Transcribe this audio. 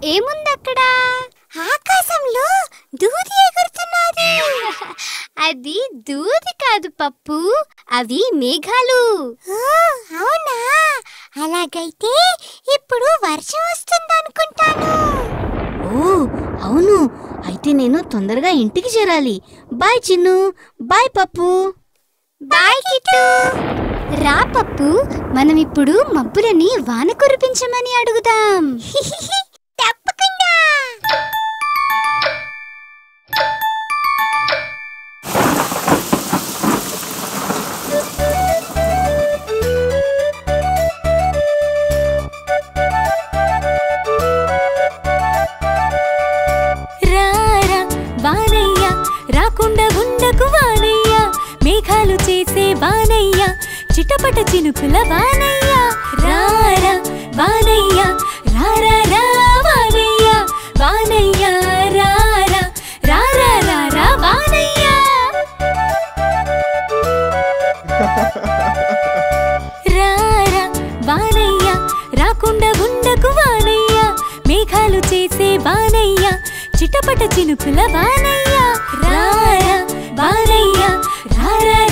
ఏముంది అక్కడ ఆకాశంలో దూది ఎగురుతున్నది అది దూది కాదు పప్పు అవి మేఘాలు అవునా అలాగైతే ఇప్పుడు వర్షం వస్తుంది అనుకుంటాను ఓ అవును అయితే నేను తొందరగా ఇంటికి చేరాలి bye Chinnu bye Pappu bye Kittu రా పప్పు మనం ఇప్పుడు మబ్బులని వాన కురిపించమని అడుగుదాం తప్పకుండా రారా వానయ్య రాకుండా ఉండకు వానయ్య మేఘాలు చేసే వానయ్య చిటపట చినుకుల వానయ్య రారా వానయ్య రారా రా వానయ్య వానయ్య రారా రారా రారా వానయ్య రారా వానయ్య రాకుండా ఉండకు వానయ్య మేఘాలు చేసే వానయ్య చిటపట చినుకుల వానయ్య రారా వానయ్య రారా